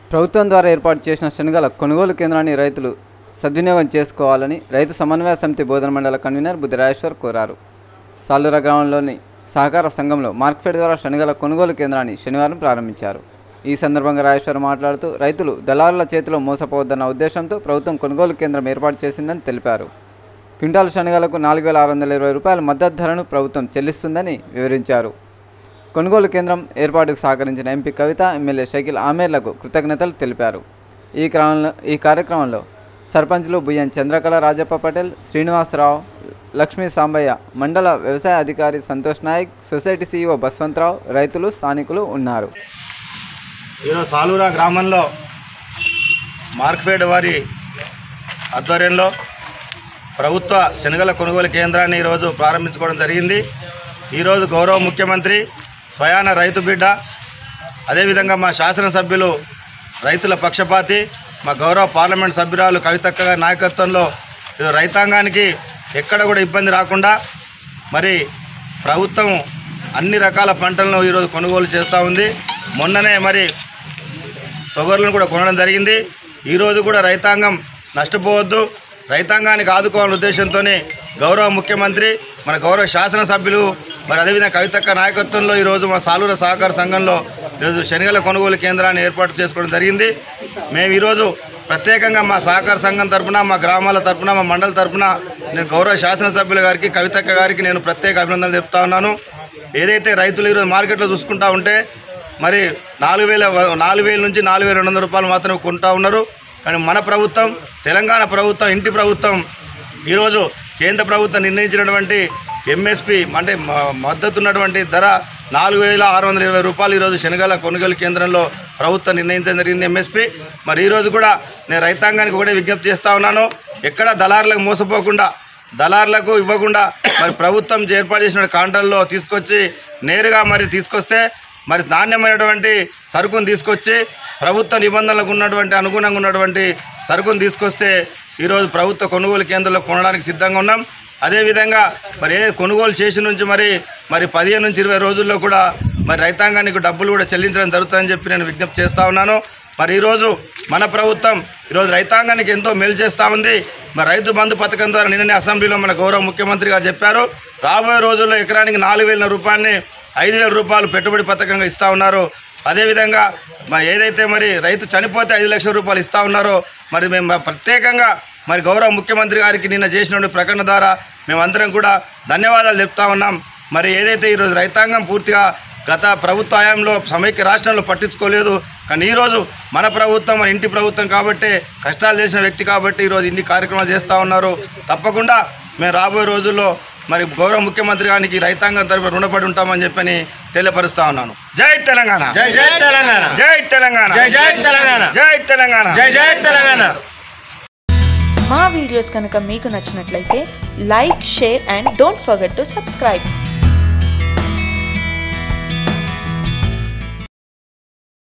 ప్రభుత్వం ద్వారా ఏర్పాటు చేసిన శనగల కొనుగోలు కేంద్రాన్ని రైతులు సద్వినియోగం చేసుకోవాలని రైతు సమన్వయ సమితి బోధన మండల కన్వీనర్ బుద్ధిరాజేశ్వర్ కోరారు సాలూర గ్రామంలోని సహకార సంఘంలో మార్కెట్ ద్వారా శనగల కొనుగోలు కేంద్రాన్ని శనివారం ప్రారంభించారు ఈ సందర్భంగా రాజేశ్వర్ మాట్లాడుతూ రైతులు దళారుల చేతిలో మోసపోవద్దన్న ఉద్దేశంతో ప్రభుత్వం కొనుగోలు కేంద్రం ఏర్పాటు చేసిందని తెలిపారు క్వింటాల్ శనగలకు నాలుగు వేల ఆరు వందల ఇరవై రూపాయల మద్దతు ధరను ప్రభుత్వం చెల్లిస్తుందని వివరించారు కొనుగోలు కేంద్రం ఏర్పాటుకు సహకరించిన ఎంపీ కవిత ఎమ్మెల్యే షకీల్ ఆమేర్లకు కృతజ్ఞతలు తెలిపారు ఈ క్రమంలో ఈ కార్యక్రమంలో సర్పంచ్లు బుయ్యన్ చంద్రకళ రాజప్ప పటేల్ శ్రీనివాసరావు లక్ష్మీ సాంబయ్య మండల వ్యవసాయ అధికారి సంతోష్ నాయక్ సొసైటీ సీఈఓ బస్వంతరావు రైతులు స్థానికులు ఉన్నారు ఈరోజు సాలూరా గ్రామంలో మార్క్ఫెడ్ వారి ఆధ్వర్యంలో ప్రభుత్వ శనగల కొనుగోలు కేంద్రాన్ని ఈరోజు ప్రారంభించుకోవడం జరిగింది ఈరోజు గౌరవ ముఖ్యమంత్రి స్వయాన రైతు బిడ్డ అదేవిధంగా మా శాసనసభ్యులు రైతుల పక్షపాతి మా గౌరవ పార్లమెంట్ సభ్యురాలు కవితక్క గారి నాయకత్వంలో ఈరోజు రైతాంగానికి ఎక్కడ కూడా ఇబ్బంది రాకుండా మరి ప్రభుత్వం అన్ని రకాల పంటలను ఈరోజు కొనుగోలు చేస్తూ ఉంది మొన్ననే మరి తొగర్లను కూడా కొనడం జరిగింది ఈరోజు కూడా రైతాంగం నష్టపోవద్దు రైతాంగానికి ఆదుకోవాలనే ఉద్దేశంతోనే గౌరవ ముఖ్యమంత్రి మన గౌరవ శాసనసభ్యులు మరి అదేవిధంగా కవితక్క నాయకత్వంలో ఈరోజు మా సాలూర సహకార సంఘంలో ఈరోజు శనగల కొనుగోలు కేంద్రాన్ని ఏర్పాటు చేసుకోవడం జరిగింది మేము ఈరోజు ప్రత్యేకంగా మా సహకార సంఘం తరపున మా గ్రామాల తరపున మా మండల తరపున నేను గౌరవ శాసనసభ్యుల గారికి కవితక్క గారికి నేను ప్రత్యేక అభినందనలు చెప్తా ఉన్నాను ఏదైతే రైతులు ఈరోజు మార్కెట్లో చూసుకుంటా ఉంటే మరి నాలుగు వేల నాలుగు వేల నుంచి నాలుగు వేల రెండు వందల రూపాయలు మాత్రమే కొంటా ఉన్నారు కానీ మన ప్రభుత్వం తెలంగాణ ప్రభుత్వం ఇంటి ప్రభుత్వం ఈరోజు కేంద్ర ప్రభుత్వం నిర్ణయించినటువంటి ఎంఎస్పి అంటే మ- మద్దతు ఉన్నటువంటి ధర నాలుగు వేల ఆరు వందల ఇరవై రూపాయలు ఈరోజు శనగల కొనుగోలు కేంద్రంలో ప్రభుత్వం నిర్ణయించడం జరిగింది ఎంఎస్పి మరి ఈరోజు కూడా నేను రైతాంగానికి ఒకటే విజ్ఞప్తి చేస్తా ఉన్నాను ఎక్కడ దళారులకు మోసపోకుండా దళారులకు ఇవ్వకుండా మరి ప్రభుత్వం ఏర్పాటు చేసిన కాంటల్లో తీసుకొచ్చి నేరుగా మరి తీసుకొస్తే మరి నాణ్యమైనటువంటి సరుకును తీసుకొచ్చి ప్రభుత్వ నిబంధనలకు ఉన్నటువంటి అనుగుణంగా ఉన్నటువంటి సరుకును తీసుకొస్తే ఈరోజు ప్రభుత్వ కొనుగోలు కేంద్రంలో కొనడానికి సిద్ధంగా ఉన్నాం అదేవిధంగా మరి ఏ కొనుగోలు చేసి నుంచి మరి మరి పదిహేను నుంచి ఇరవై రోజుల్లో కూడా మరి రైతాంగానికి డబ్బులు కూడా చెల్లించడం జరుగుతుందని చెప్పి నేను విజ్ఞప్తి చేస్తా ఉన్నాను మరి ఈరోజు మన ప్రభుత్వం ఈరోజు రైతాంగానికి ఎంతో మేలు చేస్తూ ఉంది మరి రైతు బంధు పథకం ద్వారా నిన్ననే అసెంబ్లీలో మన గౌరవ ముఖ్యమంత్రి గారు చెప్పారు రాబోయే రోజుల్లో ఎకరానికి నాలుగు వేల రూపాయలని ఐదు వేల రూపాయలు పెట్టుబడి పథకంగా ఇస్తూ ఉన్నారు అదేవిధంగా మరి ఏదైతే మరి రైతు చనిపోతే ఐదు లక్షల రూపాయలు ఇస్తూ ఉన్నారో మరి మేము ప్రత్యేకంగా మరి గౌరవ ముఖ్యమంత్రి గారికి నిన్న చేసినటువంటి ప్రకటన ద్వారా మేమందరం కూడా ధన్యవాదాలు చెప్తా ఉన్నాం మరి ఏదైతే ఈరోజు రైతాంగం పూర్తిగా గత ప్రభుత్వ హయాంలో సమైక్య రాష్ట్రంలో పట్టించుకోలేదు కానీ ఈరోజు మన ప్రభుత్వం మన ఇంటి ప్రభుత్వం కాబట్టి కష్టాలు చేసిన వ్యక్తి కాబట్టి ఈరోజు ఇన్ని కార్యక్రమాలు చేస్తూ ఉన్నారు తప్పకుండా మేము రాబోయే రోజుల్లో మరి గౌరవ ముఖ్యమంత్రి గారికి రైతాంగం తరపున రుణపడి ఉంటామని చెప్పని తెలియపరుస్తా ఉన్నాను జై తెలంగాణ జై జై తెలంగాణ జై తెలంగాణ జై జై తెలంగాణ జై తెలంగాణ జై జై తెలంగాణ మా వీడియోస్ కనుక మీకు నచ్చినట్లయితే like share and don't forget to subscribe